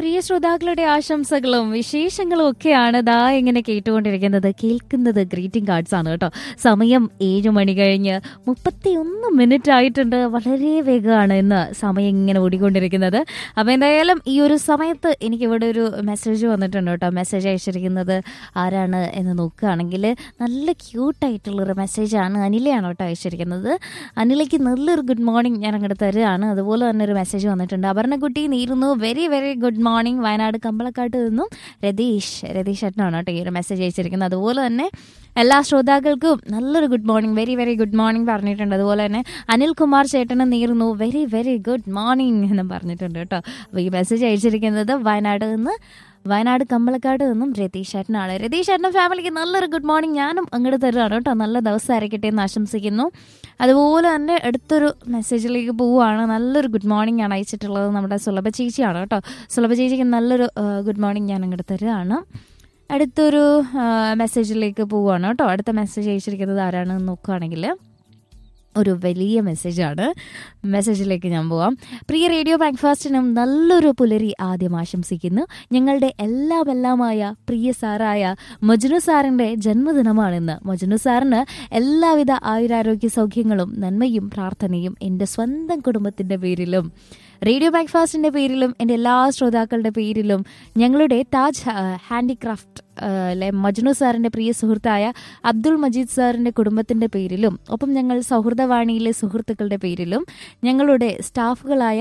പ്രിയ ശ്രോതാക്കളുടെ ആശംസകളും വിശേഷങ്ങളും ഒക്കെയാണ് ദാ ഇങ്ങനെ കേട്ടുകൊണ്ടിരിക്കുന്നത് കേൾക്കുന്നത് ഗ്രീറ്റിംഗ് കാർഡ്സ് ആണ് കേട്ടോ സമയം ഏഴു മണി കഴിഞ്ഞ് മുപ്പത്തി ഒന്ന് മിനിറ്റ് ആയിട്ടുണ്ട് വളരെ വേഗമാണ് ഇന്ന് സമയം ഇങ്ങനെ ഓടിക്കൊണ്ടിരിക്കുന്നത് അപ്പോൾ എന്തായാലും ഈ ഒരു സമയത്ത് എനിക്ക് ഇവിടെ ഒരു മെസ്സേജ് വന്നിട്ടുണ്ട് കേട്ടോ മെസ്സേജ് അയച്ചിരിക്കുന്നത് ആരാണ് എന്ന് നോക്കുകയാണെങ്കിൽ നല്ല ക്യൂട്ടായിട്ടുള്ളൊരു മെസ്സേജാണ് അനിലയാണ് കേട്ടോ അയച്ചിരിക്കുന്നത് അനിലയ്ക്ക് നല്ലൊരു ഗുഡ് മോർണിംഗ് ഞാൻ അങ്ങോട്ട് തരുകയാണ് അതുപോലെ തന്നെ ഒരു മെസ്സേജ് വന്നിട്ടുണ്ട് അപർണക്കുട്ടി നീരുന്നു very very good morning Wayanad കമ്പളക്കാട്ട് നിന്നും രതീഷ് രതീഷ് ചേട്ടനാണ് കേട്ടോ ഈ ഒരു മെസ്സേജ് അയച്ചിരിക്കുന്നത് അതുപോലെ തന്നെ എല്ലാ ശ്രോതാക്കൾക്കും നല്ലൊരു good morning very very good morning പറഞ്ഞിട്ടുണ്ട് അതുപോലെ തന്നെ അനിൽ കുമാർ ചേട്ടന് നീറുന്നു വെരി വെരി ഗുഡ് മോർണിംഗ് എന്നും പറഞ്ഞിട്ടുണ്ട് കേട്ടോ അപ്പോൾ ഈ മെസ്സേജ് അയച്ചിരിക്കുന്നത് വയനാട് നിന്ന് വയനാട് കമ്പളക്കാട് നിന്നും രതീഷ് ചേട്ടനാണ് രതീഷ് ചേട്ടനും ഫാമിലിക്ക് നല്ലൊരു ഗുഡ് മോർണിംഗ് ഞാനും അങ്ങോട്ട് തരുവാണ് കേട്ടോ നല്ല ദിവസമായിരിക്കട്ടെ എന്ന് ആശംസിക്കുന്നു അതുപോലെ തന്നെ അടുത്തൊരു മെസ്സേജിലേക്ക് പോവുകയാണ് നല്ലൊരു ഗുഡ് മോർണിംഗ് ആണ് അയച്ചിട്ടുള്ളത് നമ്മുടെ സുലഭ ചേച്ചിയാണ് കേട്ടോ സുലഭ ചേച്ചിക്ക് നല്ലൊരു ഗുഡ് മോർണിംഗ് ഞാൻ അങ്ങോട്ട് തരുകയാണ് അടുത്തൊരു മെസ്സേജിലേക്ക് പോവുകയാണ് കേട്ടോ അടുത്ത മെസ്സേജ് അയച്ചിരിക്കുന്നത് ആരാണെന്ന് നോക്കുകയാണെങ്കിൽ ഒരു വലിയ മെസ്സേജാണ് മെസ്സേജിലേക്ക് ഞാൻ പോവാം പ്രിയ റേഡിയോ ബ്രേക്ക്ഫാസ്റ്റിനും നല്ലൊരു പുലരി ആദ്യം ആശംസിക്കുന്നു ഞങ്ങളുടെ എല്ലാം എല്ലാമായ പ്രിയ സാറായ മജ്നു സാറിന്റെ ജന്മദിനമാണിന്ന് മജ്നു സാറിന് എല്ലാവിധ ആയുരാരോഗ്യ സൗഖ്യങ്ങളും നന്മയും പ്രാർത്ഥനയും എൻ്റെ സ്വന്തം കുടുംബത്തിന്റെ പേരിലും റേഡിയോ ബ്രേക്ക്ഫാസ്റ്റിന്റെ പേരിലും എൻ്റെ എല്ലാ ശ്രോതാക്കളുടെ പേരിലും ഞങ്ങളുടെ താജ് ഹാൻഡിക്രാഫ്റ്റ് ലെ മജ്നു സാറിന്റെ പ്രിയ സുഹൃത്തായ അബ്ദുൾ മജീദ് സാറിന്റെ കുടുംബത്തിന്റെ പേരിലും ഒപ്പം ഞങ്ങൾ സൗഹൃദവാണിയിലെ സുഹൃത്തുക്കളുടെ പേരിലും ഞങ്ങളുടെ സ്റ്റാഫുകളായ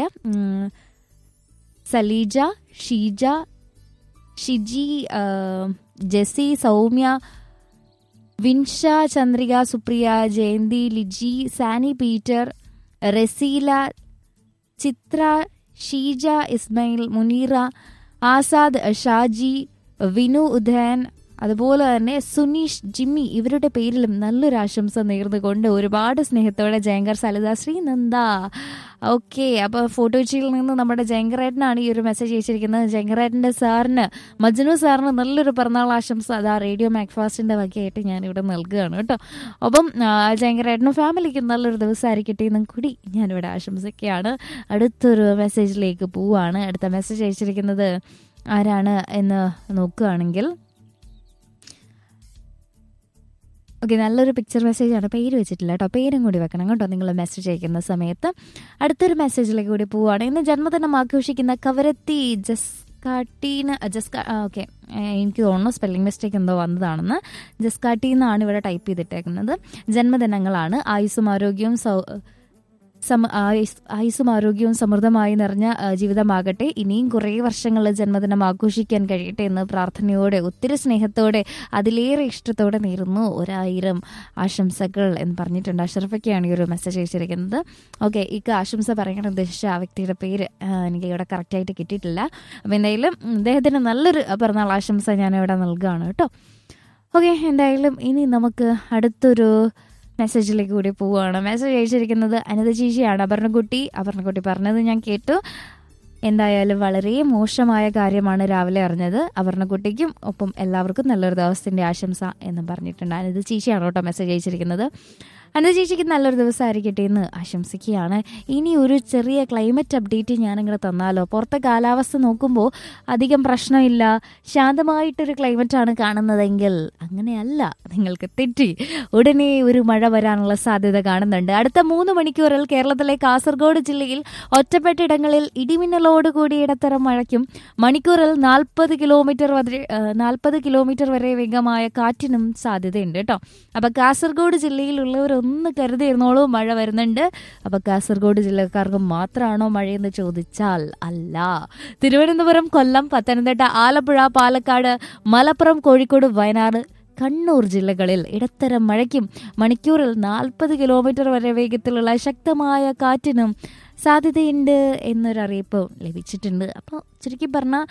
സലീജ ഷീജ ഷിജി ജെസി സൗമ്യ വിൻഷ ചന്ദ്രിക സുപ്രിയ ജയന്തി ലിജി സാനി പീറ്റർ റസീല ചിത്ര ഷീജ ഇസ്മയിൽ മുനീറ ആസാദ് ഷാജി വിനു ഉദയൻ അതുപോലെ തന്നെ സുനീഷ് ജിമ്മി ഇവരുടെ പേരിലും നല്ലൊരു ആശംസ നേർന്നുകൊണ്ട് ഒരുപാട് സ്നേഹത്തോടെ ജയങ്കർ സലിത ശ്രീനന്ദ ഓക്കെ അപ്പോൾ ഫോട്ടോച്ചിയിൽ നിന്ന് നമ്മുടെ ജയങ്കറേട്ടനാണ് ഈ ഒരു മെസ്സേജ് അയച്ചിരിക്കുന്നത് ജയങ്കറേട്ടൻ്റെ സാറിന് മജ്നു സാറിന് നല്ലൊരു പിറന്നാൾ ആശംസ അതാ റേഡിയോ മാക്ഫാസ്റ്റിൻ്റെ വകയായിട്ട് ഞാനിവിടെ നൽകുകയാണ് കേട്ടോ ഒപ്പം ജയങ്കറേട്ടനും ഫാമിലിക്കും നല്ലൊരു ദിവസമായിരിക്കട്ടെ എന്നും കൂടി ഞാനിവിടെ ആശംസിക്കുകയാണ് അടുത്തൊരു മെസ്സേജിലേക്ക് പോവാണ് അടുത്ത മെസ്സേജ് അയച്ചിരിക്കുന്നത് ആരാണ് എന്ന് നോക്കുകയാണെങ്കിൽ ഓക്കെ നല്ലൊരു പിക്ചർ മെസ്സേജാണ് പേര് വെച്ചിട്ടില്ല കേട്ടോ പേരും കൂടി വെക്കണം കേട്ടോ നിങ്ങൾ മെസ്സേജ് അയക്കുന്ന സമയത്ത് അടുത്തൊരു മെസ്സേജിലേക്ക് കൂടി പോവുകയാണ് ഇന്ന് ജന്മദിനം ആഘോഷിക്കുന്ന കവരത്തി ജസ്കാട്ടീന് ജസ്കാ ഓക്കെ എനിക്ക് തോന്നുന്നു സ്പെല്ലിംഗ് മിസ്റ്റേക്ക് എന്തോ വന്നതാണെന്ന് ജസ്കാട്ടി എന്നാണ് ഇവിടെ ടൈപ്പ് ചെയ്തിട്ടേക്കുന്നത് ജന്മദിനങ്ങളാണ് ആയുസ്സും ആരോഗ്യവും സൗ സമ ആയുസ്സും ആരോഗ്യവും സമൃദ്ധമായി നിറഞ്ഞ ജീവിതമാകട്ടെ ഇനിയും കുറേ വർഷങ്ങൾ ജന്മദിനം ആഘോഷിക്കാൻ കഴിയട്ടെ എന്ന് പ്രാർത്ഥനയോടെ ഒത്തിരി സ്നേഹത്തോടെ അതിലേറെ ഇഷ്ടത്തോടെ നേരുന്നു ഒരായിരം ആശംസകൾ എന്ന് പറഞ്ഞിട്ടുണ്ട് അഷറഫൊക്കെയാണ് ഈ ഒരു മെസ്സേജ് അയച്ചിരിക്കുന്നത് ഓക്കെ ഇക്ക് ആശംസ പറയാൻ ഉദ്ദേശിച്ച ആ വ്യക്തിയുടെ പേര് എനിക്ക് ഇവിടെ കറക്റ്റായിട്ട് കിട്ടിയിട്ടില്ല അപ്പോൾ എന്തായാലും അദ്ദേഹത്തിന് നല്ലൊരു പിറന്നാൾ ആശംസ ഞാൻ ഇവിടെ നൽകുകയാണ് കേട്ടോ ഓക്കെ എന്തായാലും ഇനി നമുക്ക് അടുത്തൊരു മെസ്സേജിലേക്ക് കൂടി പോവുകയാണ് മെസ്സേജ് അയച്ചിരിക്കുന്നത് അനിത ചേച്ചിയാണ് അപർണക്കുട്ടി അപർണക്കുട്ടി പറഞ്ഞത് ഞാൻ കേട്ടു എന്തായാലും വളരെ മോശമായ കാര്യമാണ് രാവിലെ അറിഞ്ഞത് അപർണക്കുട്ടിക്കും ഒപ്പം എല്ലാവർക്കും നല്ലൊരു ദിവസത്തിന്റെ ആശംസ എന്നും പറഞ്ഞിട്ടുണ്ട് അനിത ചേച്ചിയാണ് കേട്ടോ മെസ്സേജ് അയച്ചിരിക്കുന്നത് അനിത ചേച്ചിക്ക് നല്ലൊരു ദിവസമായിരിക്കട്ടെ എന്ന് ആശംസിക്കുകയാണ് ഇനി ഒരു ചെറിയ ക്ലൈമറ്റ് അപ്ഡേറ്റ് ഞാനിങ്ങനെ തന്നാലോ പുറത്തെ കാലാവസ്ഥ നോക്കുമ്പോൾ അധികം പ്രശ്നമില്ല ശാന്തമായിട്ടൊരു ക്ലൈമറ്റാണ് കാണുന്നതെങ്കിൽ അങ്ങനെയല്ല നിങ്ങൾക്ക് തെറ്റി ഉടനെ ഒരു മഴ വരാനുള്ള സാധ്യത കാണുന്നുണ്ട് അടുത്ത മൂന്ന് മണിക്കൂറിൽ കേരളത്തിലെ കാസർഗോഡ് ജില്ലയിൽ ഒറ്റപ്പെട്ടിടങ്ങളിൽ ഇടിമിന്നലോട് കൂടി ഇടത്തരം മഴയ്ക്കും മണിക്കൂറിൽ നാൽപ്പത് കിലോമീറ്റർ വരെ നാൽപ്പത് കിലോമീറ്റർ വരെ വേഗമായ കാറ്റിനും സാധ്യതയുണ്ട് കേട്ടോ അപ്പൊ കാസർഗോഡ് ജില്ലയിലുള്ളവർ ഒന്ന് കരുതിയിരുന്നോളൂ മഴ വരുന്നുണ്ട് അപ്പൊ കാസർഗോഡ് ജില്ലക്കാർക്ക് മാത്രമാണോ മഴയെന്ന് ചോദിച്ചാൽ അല്ല തിരുവനന്തപുരം കൊല്ലം പത്തനംതിട്ട ആലപ്പുഴ പാലക്കാട് മലപ്പുറം കോഴിക്കോട് വയനാട് കണ്ണൂർ ജില്ലകളിൽ ഇടത്തരം മഴയ്ക്കും മണിക്കൂറിൽ നാൽപ്പത് കിലോമീറ്റർ വരെ വേഗത്തിലുള്ള ശക്തമായ കാറ്റിനും സാധ്യതയുണ്ട് എന്നൊരറിയിപ്പ് ലഭിച്ചിട്ടുണ്ട് അപ്പോൾ ചുരുക്കി പറഞ്ഞാൽ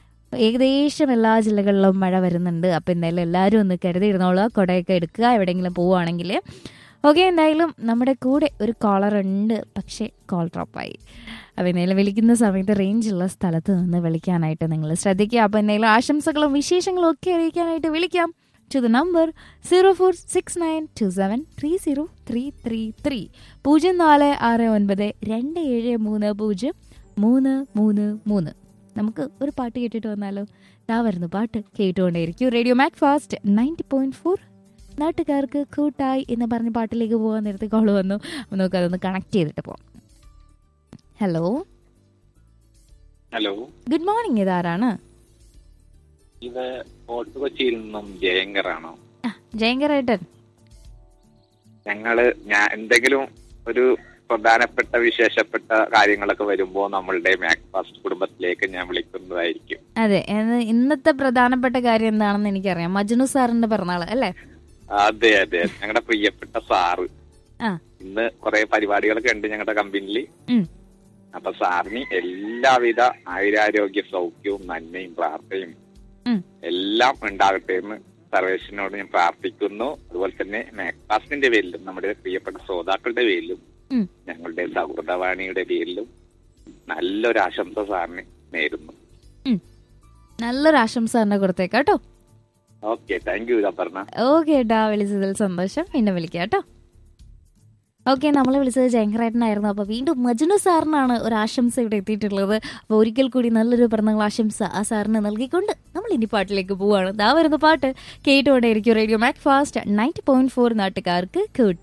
ഏകദേശം എല്ലാ ജില്ലകളിലും മഴ വരുന്നുണ്ട് അപ്പോൾ എന്തായാലും എല്ലാവരും ഒന്ന് കരുതിയിരുന്നോളൂ കുടയൊക്കെ എടുക്കുക എവിടെയെങ്കിലും പോവുകയാണെങ്കിൽ ഓക്കെ എന്തായാലും നമ്മുടെ കൂടെ ഒരു കോളർ ഉണ്ട് പക്ഷേ കോൾ ഡ്രോപ്പായി അപ്പോൾ എന്തായാലും വിളിക്കുന്ന സമയത്ത് റേഞ്ചുള്ള സ്ഥലത്ത് നിന്ന് വിളിക്കാനായിട്ട് നിങ്ങൾ ശ്രദ്ധിക്കുക അപ്പോൾ എന്തായാലും ആശംസകളും വിശേഷങ്ങളും ഒക്കെ അറിയിക്കാനായിട്ട് വിളിക്കാം to the number zero four six nine two seven three zero three three three പൂജ്യം നാല് ആറ് ഒൻപത് രണ്ട് ഏഴ് മൂന്ന് പൂജ്യം മൂന്ന് മൂന്ന് മൂന്ന് നമുക്ക് ഒരു പാട്ട് കേട്ടിട്ട് വന്നാലോ ദാ വരുന്നു പാട്ട് കേട്ടുകൊണ്ടേയിരിക്കും radio Macfast ninety point four നാട്ടുകാർക്ക് കൂട്ടായി എന്ന് പറഞ്ഞ പാട്ടിലേക്ക് പോകാൻ നേരത്തെ കോൾ വന്നു അപ്പോൾ നമുക്ക് അതൊന്ന് കണക്ട് ചെയ്തിട്ട് പോവാം ഹലോ ഹലോ ഗുഡ് മോർണിംഗ് ഇതാരാണ് ഇത് ഫോർട്ട് കൊച്ചിയിൽ നിന്നും ജയങ്കറാണോ ആ ജയങ്കരേട്ടൻ ഞങ്ങള് ഞാൻ എന്തെങ്കിലും ഒരു പ്രധാനപ്പെട്ട വിശേഷപ്പെട്ട കാര്യങ്ങളൊക്കെ വരുമ്പോ നമ്മളുടെ മാക്ഫാസ്റ്റ് കുടുംബത്തിലേക്ക് ഞാൻ വിളിക്കുന്നതായിരിക്കും അതെ എന്ന് ഇന്നത്തെ പ്രധാനപ്പെട്ട കാര്യം എന്താണെന്ന് എനിക്കറിയാം മജ്നു സാറിന്റെ പിറന്നാള് അല്ലേ അതെ അതെ ഞങ്ങളുടെ പ്രിയപ്പെട്ട സാറ് ആ ഇന്ന് കുറെ പരിപാടികളൊക്കെ ഉണ്ട് ഞങ്ങളുടെ കമ്പനിയിൽ ഉം. അപ്പൊ സാറിന് എല്ലാവിധ ആയുരാരോഗ്യ സൗഖ്യവും നന്മയും പ്രാർത്ഥനയും ഉം. എല്ലാം ഉണ്ടാകട്ടെ എന്ന് സർവേശ്വരനോട് ഞാൻ പ്രാർത്ഥിക്കുന്നു അതുപോലെ തന്നെ മാക്ഫാസ്റ്റിന്റെ പേരിലും നമ്മുടെ പ്രിയപ്പെട്ട ശ്രോതാക്കളുടെ പേരിലും ഉം. ഞങ്ങളുടെ സൗഹൃദവാണിയുടെ പേരിലും നല്ലൊരു ആശംസ സാറിന് നേരുന്നു ഉം. നല്ലൊരു ആശംസ തന്നെ കൊടുത്തേക്കാം കേട്ടോ ഓക്കെ താങ്ക് യു പറഞ്ഞ ഓക്കെ ഏട്ടാ വിളിച്ചതിൽ സന്തോഷം പിന്നെ വിളിക്കാം കേട്ടോ ഓക്കെ നമ്മൾ വിളിച്ചത് ജയങ്കരേട്ടനായിരുന്നു അപ്പോൾ വീണ്ടും മജ്നു സാറിനാണ് ഒരു ആശംസ ഇവിടെ എത്തിയിട്ടുള്ളത് അപ്പോൾ ഒരിക്കൽ കൂടി നല്ലൊരു പിറന്നാൾ ആശംസ ആ സാറിന് നൽകിക്കൊണ്ട് നമ്മൾ ഇനി പാട്ടിലേക്ക് പോവാണ് ദാ വരുന്ന പാട്ട് കേട്ടുകൊണ്ടേയിരിക്കും radio Macfast ninety point four നാട്ടുകാർക്ക് കൂട്ടായി